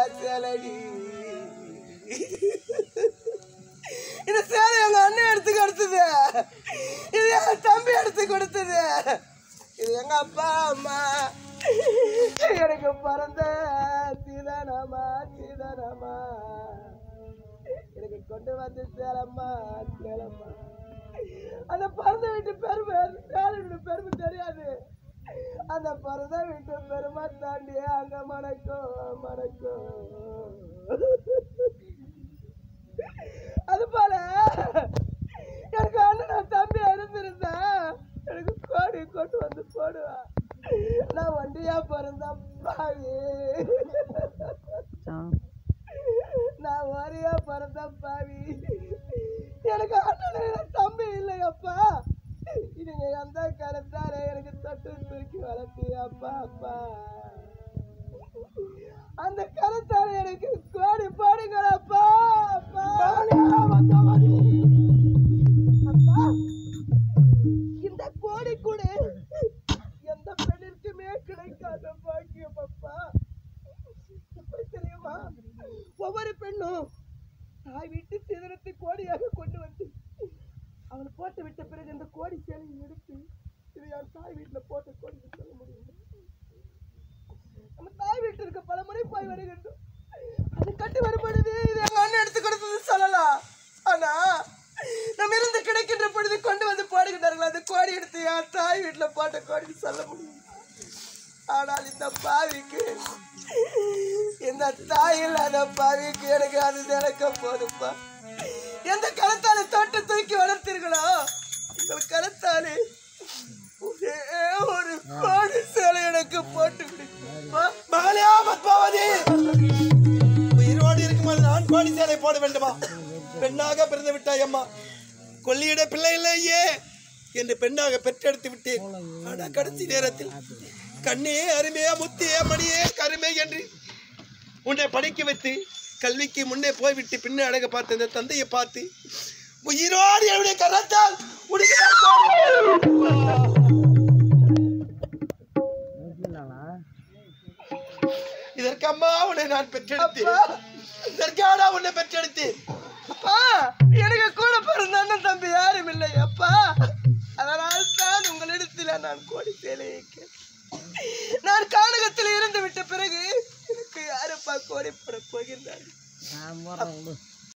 சேலடி இந்த சேலை எங்க அண்ணன் எடுத்து கொடுத்தது இது எங்க தம்பி எடுத்து கொடுத்தது இது எங்க அப்பா அம்மா எனக்கு பிறந்த சீதானாமா சீதானாமா எனக்கு கொண்டு வந்து சேலம்மா சேலம்மா அந்த பிறந்த வீட்டு பெருமை சேலோட பெருமை தெரியாது அந்த பிறந்த வீட்டு பெருமை தாண்டி அங்க மணக்கும் மணக்கும் அது போல எனக்கு அண்ணன் தம்பி இருந்திருந்தா எனக்கு கோடி கொண்டு வந்து போடுவா நான் வண்டியா பிறந்த பாவி நான் ஒரே பிறந்த பாவி எனக்கு அண்ணன் தம்பி இல்லையப்பா இதுங்க எந்த கருத்தார எனக்கு தொட்டு தூக்கி வளர்த்தி அப்பா அப்பா அந்த கருத்தார எனக்கு கோடி பாடுங்களப்பா அப்பா அப்பா இந்த கோடி கூட எந்த பெண்ணிற்குமே கிடைக்காத பாக்கியம் அப்பா எப்படி தெரியுமா ஒவ்வொரு பெண்ணும் தாய் வீட்டு சிதறத்தை கோடியாக கொண்டு வந்து அவள் போட்டு விட்ட பிறகு இந்த கோடி சேலையை எடுத்து இது என் தாய் வீட்டுல போட்ட கோடி சொல்ல முடியும் நம்ம தாய் வீட்டிற்கு பல முறை போய் வருகின்றோம் அது கட்டி வரும்பொழுது இது எங்க அண்ணன் எடுத்து கொடுத்தது சொல்லலாம் ஆனா நம்ம இருந்து கிடைக்கின்ற பொழுது கொண்டு வந்து போடுகின்றார்கள் அந்த கோடி எடுத்து என் தாய் வீட்டுல போட்ட கோடி சொல்ல முடியும் ஆனால் இந்த பாவிக்கு இந்த தாய் இல்லாத பாவிக்கு எனக்கு அது நினைக்க போதுப்பா எந்த கருத்தாலே தொட்டு தூக்கி வளர்த்தீர்களோ உங்கள் கருத்தாலே ஒரே ஒரு கோடி சேலை எனக்கு போட்டு விடுப்பா மகளே பத்மாவதி உயிரோடு இருக்கும்போது நான் கோடி சேலை போட வேண்டுமா பெண்ணாக பிறந்து விட்டாய் அம்மா கொல்லியிட பிள்ளை இல்லையே என்று பெண்ணாக பெற்றெடுத்து விட்டேன் ஆனா கடைசி நேரத்தில் கண்ணே அருமையா முத்தியே மணியே கருமை என்று உன்னை படிக்க வைத்து கல்விக்கு முன்னே போய்விட்டு பின்னே அழக பார்த்த இந்த தந்தையை பார்த்து உயிரோடு என்னுடைய கரத்தால் உனக்கு நான் கோடி இதற்கு அம்மா உன்னை நான் பெற்றெடுத்தேன் இதற்காடா உன்னை பெற்றெடுத்தேன் அப்பா எனக்கு கூட பிறந்த அண்ணன் தம்பி யாரும் இல்லை அப்பா அதனால் தான் உங்களிடத்தில் நான் கோடி சேலையை கேட்டேன். நான் கானகத்தில் இருந்து விட்ட பிறகு எனக்கு யாருப்பா கோடி போட போகின்றார்